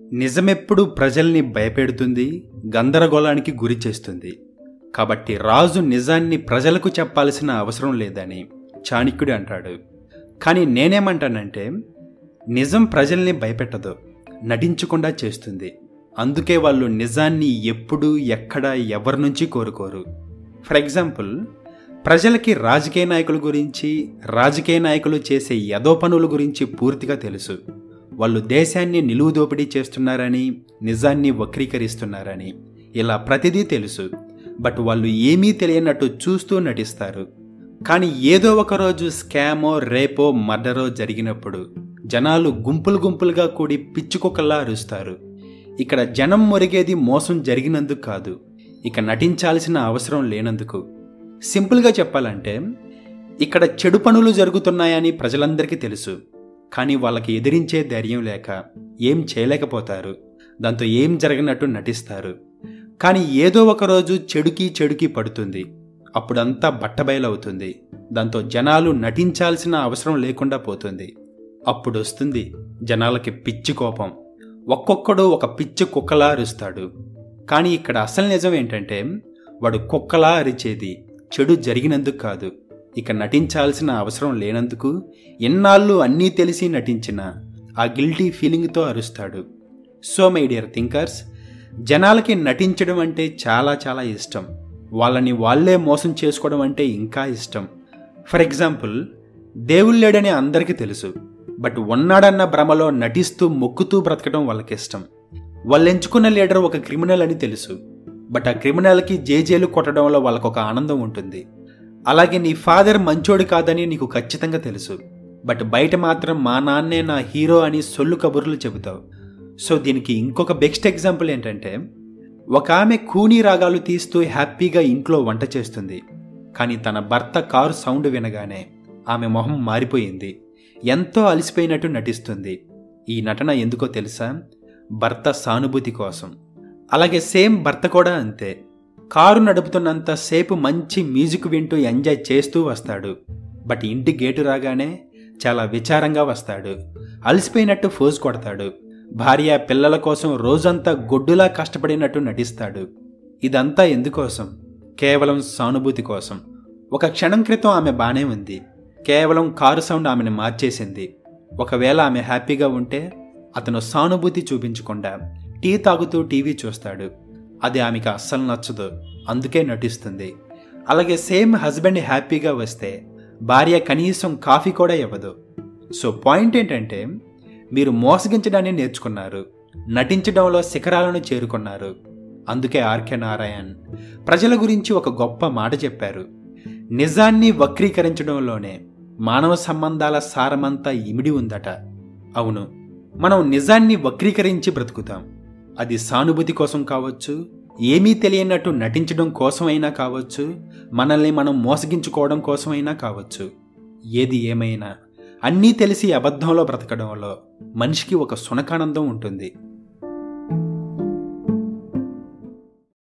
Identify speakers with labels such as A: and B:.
A: నిజమెప్పుడు ప్రజల్ని భయపెడుతుంది గందరగోళానికి గురి చేస్తుంది కాబట్టి రాజు నిజాన్ని ప్రజలకు చెప్పాల్సిన అవసరం లేదని చాణక్యుడు అంటాడు కానీ నేనేమంటానంటే నిజం ప్రజల్ని భయపెట్టదు నటించకుండా చేస్తుంది అందుకే వాళ్ళు నిజాన్ని ఎప్పుడు ఎక్కడ ఎవరి నుంచి కోరుకోరు ఫర్ ఎగ్జాంపుల్ ప్రజలకి రాజకీయ నాయకుల గురించి రాజకీయ నాయకులు చేసే యదో పనుల గురించి పూర్తిగా తెలుసు వాళ్ళు దేశాన్ని నిలువు దోపిడీ చేస్తున్నారని నిజాన్ని వక్రీకరిస్తున్నారని ఇలా ప్రతిదీ తెలుసు బట్ వాళ్ళు ఏమీ తెలియనట్టు చూస్తూ నటిస్తారు కానీ ఏదో ఒక రోజు స్కామో రేపో మర్డరో జరిగినప్పుడు జనాలు గుంపులు గుంపులుగా కూడి పిచ్చుకొకల్లా అరుస్తారు ఇక్కడ జనం మొరిగేది మోసం జరిగినందుకు కాదు ఇక నటించాల్సిన అవసరం లేనందుకు సింపుల్గా చెప్పాలంటే ఇక్కడ చెడు పనులు జరుగుతున్నాయని ప్రజలందరికీ తెలుసు కానీ వాళ్ళకి ఎదిరించే ధైర్యం లేక ఏం చేయలేకపోతారు దాంతో ఏం జరగనట్టు నటిస్తారు కానీ ఏదో ఒక రోజు చెడుకి చెడుకి పడుతుంది అప్పుడంతా బట్టబయలవుతుంది దాంతో జనాలు నటించాల్సిన అవసరం లేకుండా పోతుంది అప్పుడు వస్తుంది జనాలకి పిచ్చి కోపం ఒక్కొక్కడు ఒక పిచ్చి కుక్కలా అరుస్తాడు కానీ ఇక్కడ అసలు నిజం ఏంటంటే వాడు కుక్కలా అరిచేది చెడు జరిగినందుకు కాదు ఇక నటించాల్సిన అవసరం లేనందుకు ఎన్నాళ్ళు అన్నీ తెలిసి నటించిన ఆ గిల్టీ ఫీలింగ్తో అరుస్తాడు సో మై డియర్ థింకర్స్ జనాలకి నటించడం అంటే చాలా చాలా ఇష్టం వాళ్ళని వాళ్ళే మోసం చేసుకోవడం అంటే ఇంకా ఇష్టం ఫర్ ఎగ్జాంపుల్ దేవుడు లేడని అందరికీ తెలుసు బట్ ఉన్నాడన్న భ్రమలో నటిస్తూ మొక్కుతూ బ్రతకడం వాళ్ళకి ఇష్టం వాళ్ళు ఎంచుకున్న లీడర్ ఒక క్రిమినల్ అని తెలుసు బట్ ఆ క్రిమినల్కి జేజేలు కొట్టడంలో వాళ్ళకు ఒక ఆనందం ఉంటుంది అలాగే నీ ఫాదర్ మంచోడు కాదని నీకు ఖచ్చితంగా తెలుసు బట్ బయట మాత్రం మా నాన్నే నా హీరో అని సొల్లు కబుర్లు చెబుతావు సో దీనికి ఇంకొక బెస్ట్ ఎగ్జాంపుల్ ఏంటంటే ఒక ఆమె కూనీ రాగాలు తీస్తూ హ్యాపీగా ఇంట్లో వంట చేస్తుంది కానీ తన భర్త కారు సౌండ్ వినగానే ఆమె మొహం మారిపోయింది ఎంతో అలసిపోయినట్టు నటిస్తుంది ఈ నటన ఎందుకో తెలుసా భర్త సానుభూతి కోసం అలాగే సేమ్ భర్త కూడా అంతే కారు నడుపుతున్నంత సేపు మంచి మ్యూజిక్ వింటూ ఎంజాయ్ చేస్తూ వస్తాడు బట్ ఇంటి గేటు రాగానే చాలా విచారంగా వస్తాడు అలసిపోయినట్టు ఫోజ్ కొడతాడు భార్య పిల్లల కోసం రోజంతా గొడ్డులా కష్టపడినట్టు నటిస్తాడు ఇదంతా ఎందుకోసం కేవలం సానుభూతి కోసం ఒక క్షణం క్రితం ఆమె బానే ఉంది కేవలం కారు సౌండ్ ఆమెను మార్చేసింది ఒకవేళ ఆమె హ్యాపీగా ఉంటే అతను సానుభూతి చూపించకుండా టీ తాగుతూ టీవీ చూస్తాడు అది ఆమెకు అస్సలు నచ్చదు అందుకే నటిస్తుంది అలాగే సేమ్ హస్బెండ్ హ్యాపీగా వస్తే భార్య కనీసం కాఫీ కూడా ఇవ్వదు సో పాయింట్ ఏంటంటే మీరు మోసగించడాన్ని నేర్చుకున్నారు నటించడంలో శిఖరాలను చేరుకున్నారు అందుకే ఆర్కే నారాయణ్ ప్రజల గురించి ఒక గొప్ప మాట చెప్పారు నిజాన్ని వక్రీకరించడంలోనే మానవ సంబంధాల సారమంతా ఇమిడి ఉందట అవును మనం నిజాన్ని వక్రీకరించి బ్రతుకుతాం అది సానుభూతి కోసం కావచ్చు ఏమీ తెలియనట్టు నటించడం కోసమైనా కావచ్చు మనల్ని మనం మోసగించుకోవడం కోసమైనా కావచ్చు ఏది ఏమైనా అన్నీ తెలిసి అబద్ధంలో బ్రతకడంలో మనిషికి ఒక సునకానందం ఉంటుంది